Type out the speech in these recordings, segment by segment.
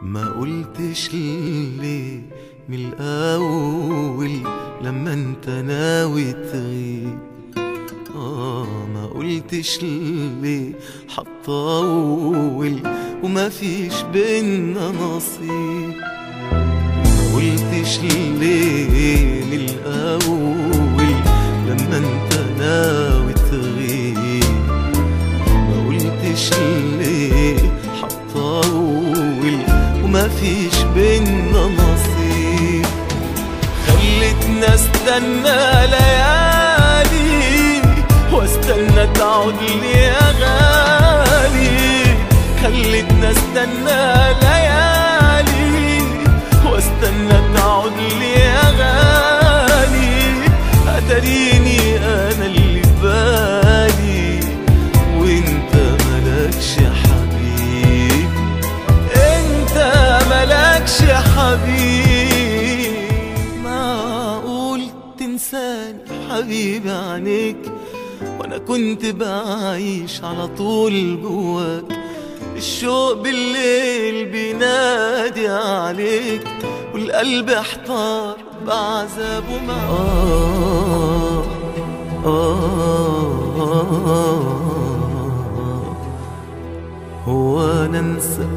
ما قلتش ليه من الأول لما انت ناوي تغيب آه ما قلتش ليه حطول وما فيش بينا نصيب ما قلتش ليه من الأول لما انت ناوي تغيب ما قلتش ليه حطول وما فيش بينا نصيب خلتنا استنى ليالي واستنى تعود لي يا غالي خلتنا استنى ليالي واستنى تعود لي يا غالي اتريني انا اللي في بالي وانت ملكش حبيب انت ملكش حبيب معقول تنساني حبيبي عنيك وانا كنت بعيش على طول جواك الشوق بالليل بينادي عليك والقلب احتار بعذابه معاك آه آه آه هو انا انسى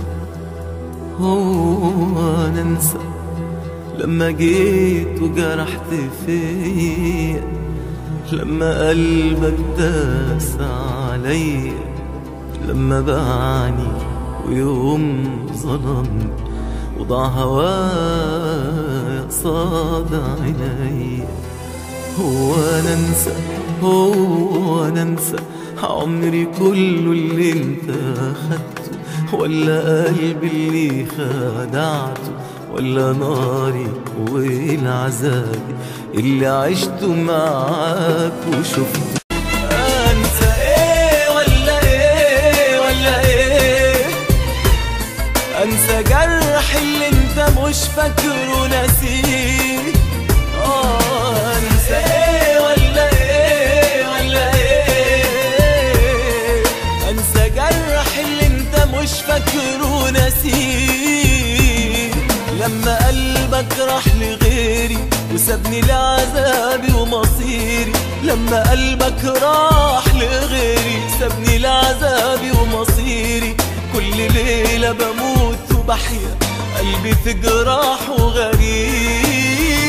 هو انا انسى لما جيت وجرحت فيا لما قلبك داس عليا لما باعني ويوم ظلمني وضع هوايا قصاد عينيا هو انا انسى هو انا انسى عمري كله اللي انت اخدته ولا قلبي اللي خدعته ولا ناري والعذاب اللي عشته معاك وشفته انسى ايه ولا ايه ولا ايه انسى جرح اللي انت مش فاكره ناسيه آه، انسى ايه ولا ايه ولا ايه انسى جرح اللي انت مش فاكره ناسيه لما قلبك راح لغيري وسابني لعذابي ومصيري لما قلبك راح لغيري سابني لعذابي ومصيري كل ليلة بموت وبحيا قلبي في جراح وغريب